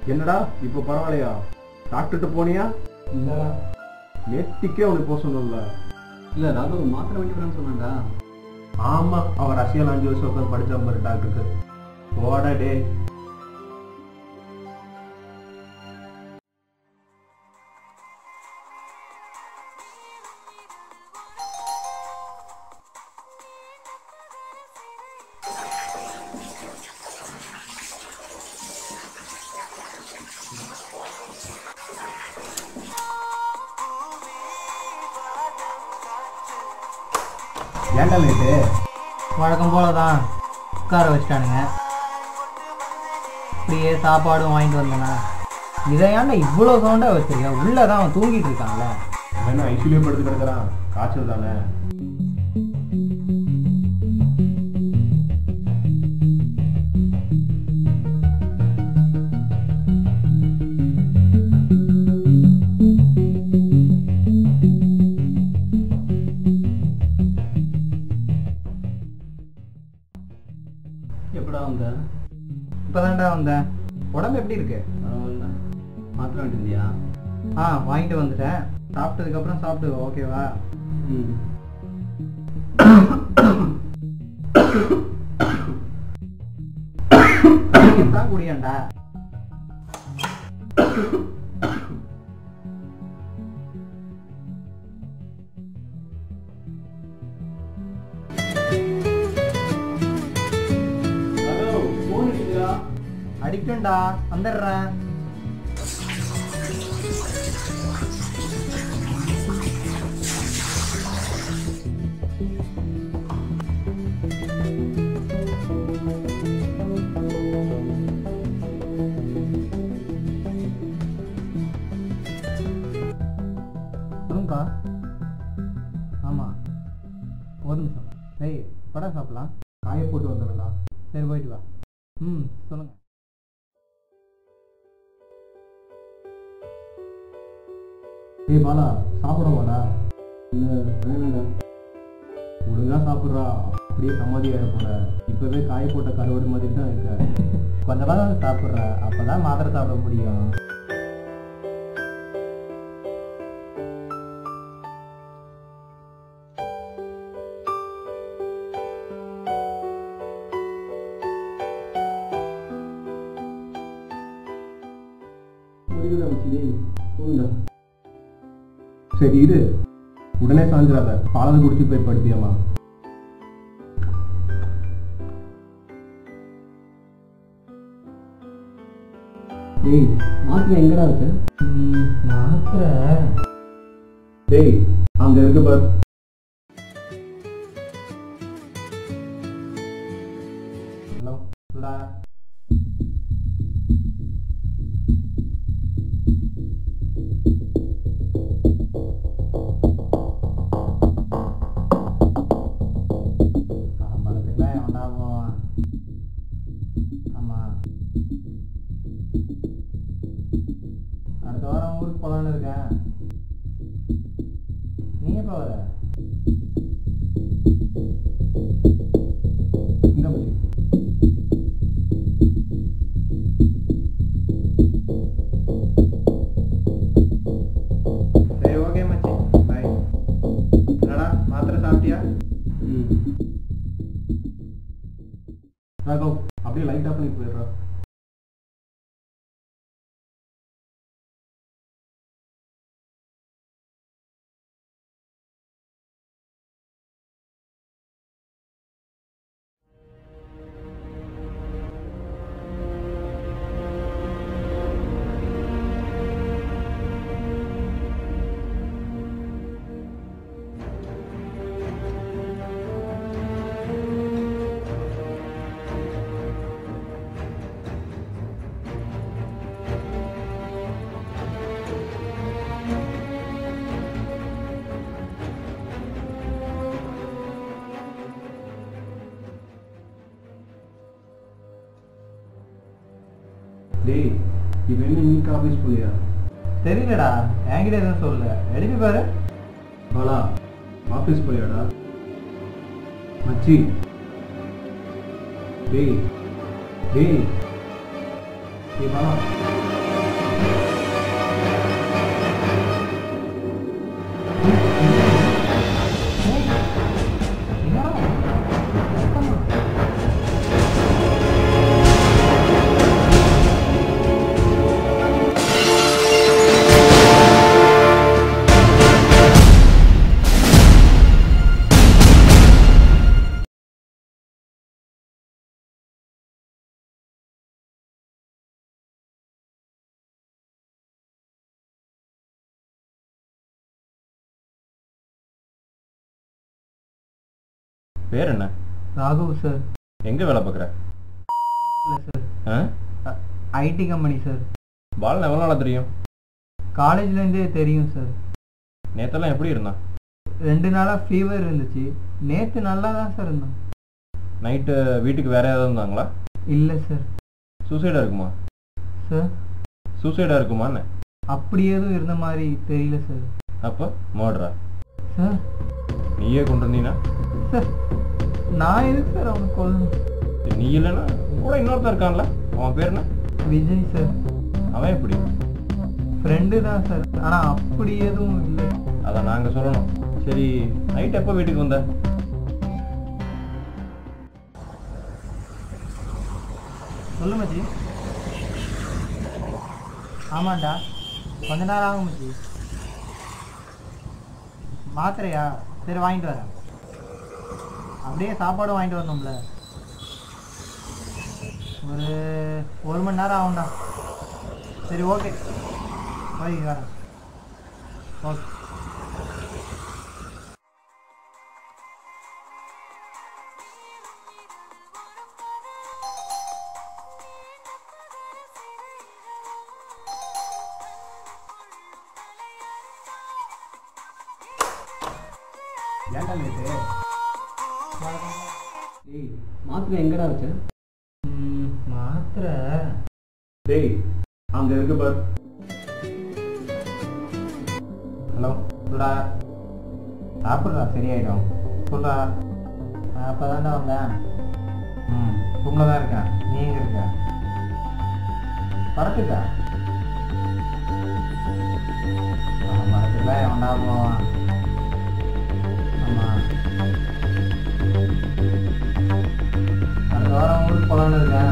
என்னடா இப்போ பரவாயில்லையா டாக்டர்கிட்ட போனியா இல்லடா நேத்திக்கே அவனுக்கு போக சொன்னல இல்ல ராகு மாத்திரை வாங்கிக்கிறேன்னு சொன்னான்டா ஆமா அவர் ரஷ்யாவில் அஞ்சு வருஷம் உட்காந்து படிச்சா பாரு டாக்டருக்கு போடா டே ஏன்டா லேட்டு வழக்கம் போல தான் உட்கார வச்சிட்டானுங்க இப்படியே சாப்பாடும் வாங்கிட்டு வந்தேனா இதை ஏன்டா இவ்வளோ சவுண்டாக வச்சிருக்கேன் உள்ளே தான் அவன் தூங்கிட்டு இருக்கான்ல என்ன ஐசியூலே படுத்து கிடக்குறான் காய்ச்சல் தானே எப்படா வந்த இப்போ தான்டா வந்தேன் உடம்பு எப்படி இருக்கு பரவாயில்ல மாத்திரை வாங்கிட்டு இருந்தியா ஆ வாங்கிட்டு வந்துட்டேன் சாப்பிட்டதுக்கப்புறம் சாப்பிட்டு ஓகேவா ம் தான் குடியாண்டா ஹலோ ஃபோன் அடிக்கிறா அடிக்கண்டா வந்துடுறேன் சொல்லுங்கக்கா ஆமாம் ஒரு நிமிஷம் டேய் படம் சாப்பிடலாம் காய போட்டு வந்துடும்டா சரி போயிட்டு வா ம் சொல்லுங்கள் ஏய் பாலா சாப்பிடவாடா இல்லை வேணாடா ஒழுங்கா சாப்பிட்றா அப்படியே சமாதியாக போற இப்பவே காய போட்ட கருவாடு மாதிரி தான் இருக்க கொஞ்சமாக தான் சாப்பிட்ற அப்போ தான் மாத்திரை சாப்பிட முடியும் முடியல வச்சு டேய் போகுண்டா சரி இரு உடனே சாஞ்சிடாத பாலது குடிச்சு போய் படுத்தியாமா டேய் மாத்திரை எங்கடா வச்ச ம், மாத்திரை டேய் அங்க இருக்கு பார் ஹலோ சொல்டா மரத்துக்குலாம் எவன்டா போவான் ஆமாம் அடுத்த வாரம் ஊருக்கு போகலான்னு இருக்கேன் நீ எப்போ வர இந்த மச்சி சரி ஓகே மச்சி பாய் என்னடா மாத்திரை சாப்பிட்டியா ம் ராகவ் அப்படியே லைட் ஆஃப் பண்ணி போயிடுறா டேய் இவன் என்ன இன்னைக்கு ஆஃபீஸ் போலியா தெரியலடா என்கிட்ட எதுவும் சொல்லல எழுதி பாரு பாலா ஆஃபீஸ் போலியாடா மச்சி டேய் டேய் டேய் பாலா பேர் என்ன ராகவ் சார் எங்கே வேலை பார்க்குற இல்லை சார் ஆ ஐடி கம்பெனி சார் பாலன் எவ்வளோ நாளாக தெரியும் காலேஜ்லேருந்தே தெரியும் சார் நேத்தெல்லாம் எப்படி இருந்தான் ரெண்டு நாளாக ஃபீவர் இருந்துச்சு நேற்று நல்லா தான் சார் இருந்தோம் நைட்டு வீட்டுக்கு வேற ஏதாவது இருந்தாங்களா இல்லை சார் சூசைடாக இருக்குமா சார் சூசைடாக இருக்குமான்னு அப்படி எதுவும் இருந்த மாதிரி தெரியல சார் அப்போ மர்டரா சார் நீயே கொண்டு வந்தீங்கன்னா சார் நான் எதுக்கு சார் அவனை கொல்லணும் சரி, நீ இல்லைன்னா உன் கூட இன்னொருத்தன் இருக்கான்ல அவன் பேர் என்ன விஜய் சார் அவன் எப்படி ஃப்ரெண்டு தான் சார் ஆனால் அப்படி எதுவும் இல்லை அதை நாங்கள் சொல்லணும் சரி நைட் எப்போ வீட்டுக்கு வந்த சொல்லு மச்சி ஆமாண்டா கொஞ்ச நேரம் ஆகும் மச்சி மாத்திரையா சரி வாங்கிட்டு வரேன் அப்படியே சாப்பாடும் வாங்கிட்டு வரணும்ல ஒரு ஒரு மணி நேரம் ஆகும்டா சரி ஓகே போய் வரேன் ஓகே ஏன்டா நேத்து டேய் மாத்திரை எங்கடா வச்ச ம், மாத்திரை டேய் அங்கே இருக்கு பார் ஹலோ சொல்டா சாப்பிட்றா சரியாயிடும் சொல்டா நான் அப்போ தாண்டா வந்தேன் ம் ரூமில் தான் இருக்கேன் நீ எங்கே இருக்க படத்துக்கா படத்துக்குல எவன்டா போவான் ஆமாம் அடுத்த வாரம் ஊருக்கு போகலான்னு இருக்கேன்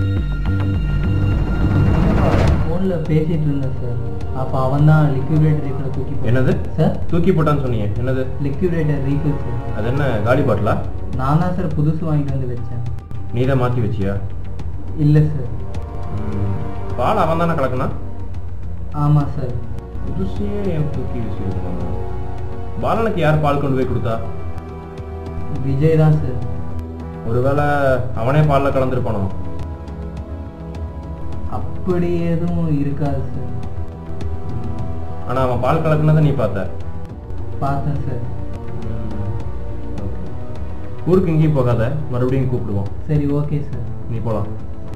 ஃபோனில் பேசிகிட்டு இருந்தேன் சார் அப்போ அவன் தான் லிக்விடேட்டர் ரீஃபில் தூக்கி போட்டான். என்னது சார் தூக்கி போட்டான்னு சொன்னீங்க என்னது லிக்விடேட்டர் ரீஃபில் சார் அது என்ன காலி பாட்டிலா நான் தான் சார் புதுசு வாங்கிட்டு வந்து வச்சேன் நீ தான் மாற்றி வச்சியா இல்லை சார் ம், பால் அவன் தானே கலக்குனா ஆமாம் சார் புதுசே ஏன் தூக்கி வச்சிருக்காங்க பாலனுக்கு யார் பால் கொண்டு போய் கொடுத்தா விஜய் தான் சார் ஒருவேளை அவனே பாலில் கலந்துருப்பானோ அப்படி எதுவும் இருக்காது சார் ஆனா அவன் பால் கலக்குனதை நீ பார்த்த பார்த்தேன் சார் ஊருக்கு எங்கேயும் போகாத மறுபடியும் கூப்பிடுவோம் சரி ஓகே சார் நீ போலாம்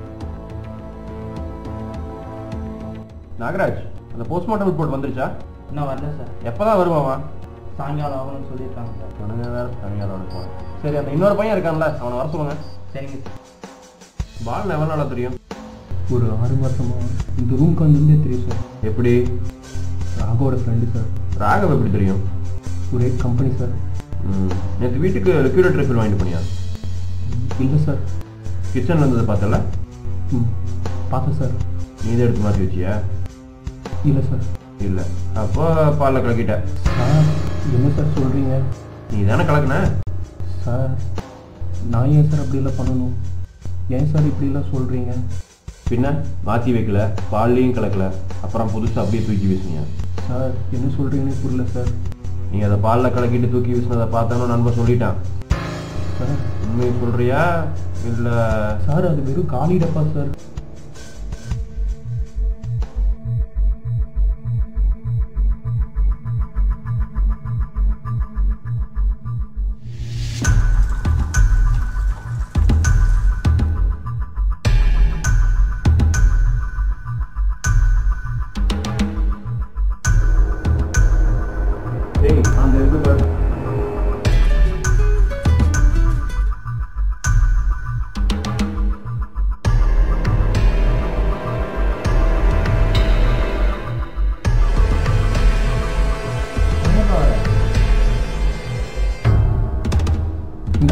நாகராஜ் அந்த போஸ்ட்மார்ட்டம் ரிப்போர்ட் வந்துருச்சா இன்னும் வரல சார் எப்பதான் வருவான் சாயங்காலம் ஆகணும்னு சொல்லியிருக்காங்க சார் அவனுங்க வேற தனியாரோட போனேன் சரி அந்த இன்னொரு பையன் இருக்கான்ல அவனை வர சொல்லுங்க சரிங்க சார் பால் எவ்வளோ நாளா தெரியும் ஒரு ஆறு மாசமா இந்த ரூம்க்கு வந்திருந்தே தெரியும் சார் எப்படி ராகவோட ஃப்ரெண்டு சார் ராகவ் எப்படி தெரியும் ஒரே கம்பெனி சார் நேற்று வீட்டுக்கு லிக்விட் ரிஃபில் வாங்கிட்டு போனியா இல்லை சார் கிச்சனில் இருந்ததை பார்த்தல ம் பார்த்தேன் சார் நீ இதை எடுத்து மாற்றி வச்சியா இல்லை சார் இல்லை அப்போ பாலில் கலக்கிட்ட சார் என்ன சார் சொல்கிறீங்க நீ தானே கலக்குன சார் நான் ஏன் சார் அப்படிலாம் பண்ணணும் ஏன் சார் இப்படிலாம் சொல்கிறீங்க பின்ன மாற்றி வைக்கல பால்லையும் கலக்கல அப்புறம் புதுசாக அப்படியே தூக்கி வீசுனீங்க சார் என்ன சொல்கிறீங்கன்னு புரியல சார் நீ அதை பாலில் கலக்கிட்டு தூக்கி வீசினதை பார்த்தானு நண்பன் சொல்லிட்டான் சார் உண்மையை சொல்றியா இல்லை சார் அது வெறும் காலி டப்பா சார் டேய் அந்த இருக்கு பாரு எங்கே வர இந்த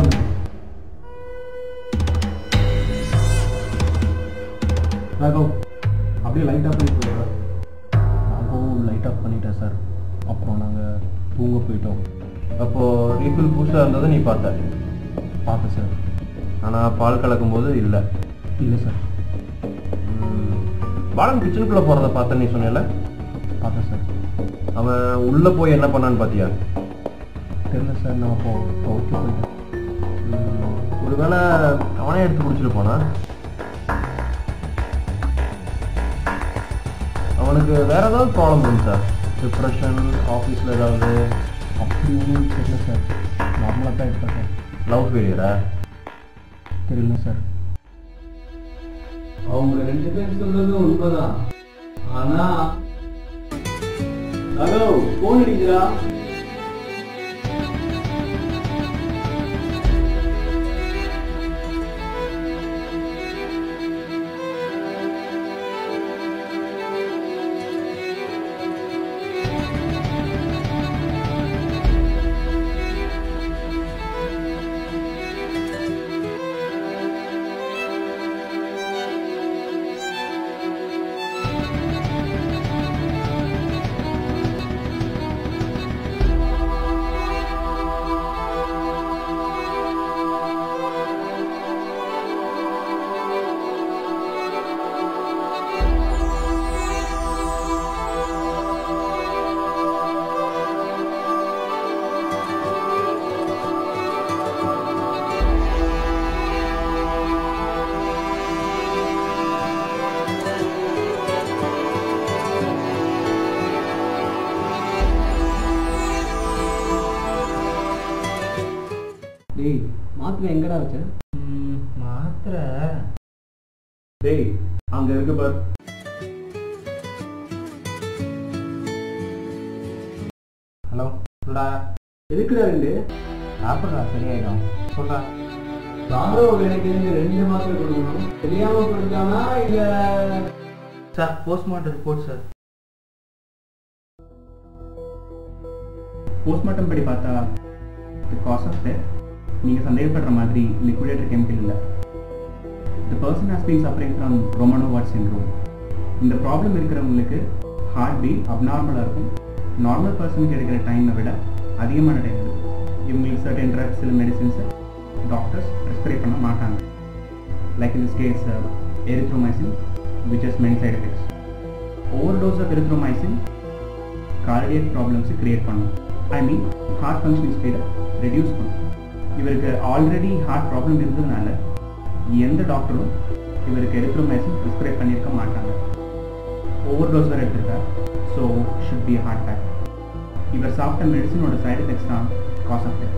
ராகவ் அப்படியே லைட்டாக பண்ணி போயிடுறேன் ராகவும் லைட் ஆஃப் பண்ணிட்டேன் சார் அப்புறம் நாங்கள் தூங்க போயிட்டோம் அப்போது ரீஃபில் புதுசாக இருந்ததை நீ பார்த்த பார்த்தேன் சார் ஆனால் பால் கலக்கும் போது இல்லை இல்லை சார் பாலன் கிச்சனுக்குள்ளே போகிறத பார்த்த நீ சொன்னேல பார்த்தேன் சார் அவன் உள்ளே போய் என்ன பண்ணான்னு பார்த்தியா தெரியல சார் நான் அப்போ ஓகே போயிட்டேன் ம், ஒருவேளை அவனே எடுத்து குடிச்சிட்டு போனா அவனுக்கு வேற ஏதாவது ப்ராப்ளம் இருந்துச்சா டிப்ரெஷன் ஆஃபீஸில் ஏதாவது அப்படி ஒன்றும் தெரியல சார் நார்மலாக தான் இருப்பேன் சார் லவ் ஃபெயிலியரா தெரியல சார் அவங்க ரெண்டு பேரும் சொல்றது உண்மைதான் ஆனா ஹலோ போன் அடிக்கிறா டேய் மாத்திரை எங்கடா வச்ச ம், மாத்திரை டேய் அங்க இருக்கு பார் ஹலோ சொல்டா எதுக்குடா ரெண்டு சாப்பிட்றா சரியாயிடும் சொல்டா ராமராவ் எனக்கு தெரிஞ்சு ரெண்டு மாத்திரை கொடுக்கணும் தெரியாம கொடுத்தானா இல்ல sir postmortem report sir postmortem படி பார்த்தா தி காஸ் ஆஃப் டெத் நீங்கள் சந்தேகப்படுற மாதிரி லிக்விடேட்டர் கெமிக்கல் இல்லை the person has been suffering from Romano Ward syndrome இந்த ப்ராப்ளம் இருக்கிறவங்களுக்கு ஹார்ட் பீட் அப்நார்மலாக இருக்கும் நார்மல் பர்சனுக்கு எடுக்கிற டைமை விட அதிகமான டைம் இருக்கும் இவங்களுக்கு சர்டன் ட்ரக்ஸ் இல்லை மெடிசின்ஸை டாக்டர்ஸ் ப்ரிஸ்கிரைப் பண்ண மாட்டாங்க like in this case erythromycin which is many side effects over dose of erythromycin cardiac ப்ராப்ளம்ஸை கிரியேட் பண்ணும் ஐ மீன் ஹார்ட் ஃபங்க்ஷனிங் ஸ்பீடை ரெடியூஸ் பண்ணும் இவருக்கு ஆல்ரெடி ஹார்ட் ப்ராப்ளம் இருந்ததுனால எந்த டாக்டரும் இவருக்கு எரித்ரோமைசின் ப்ரிஸ்கிரைப் பண்ணியிருக்க மாட்டாங்க ஓவர் டோஸ் வேறு எடுத்திருக்கார் so should be heart attack இவர் சாப்பிட்ட மெடிசனோட சைடு எஃபெக்ட்ஸ் தான் காஸ் ஆஃப் டெத்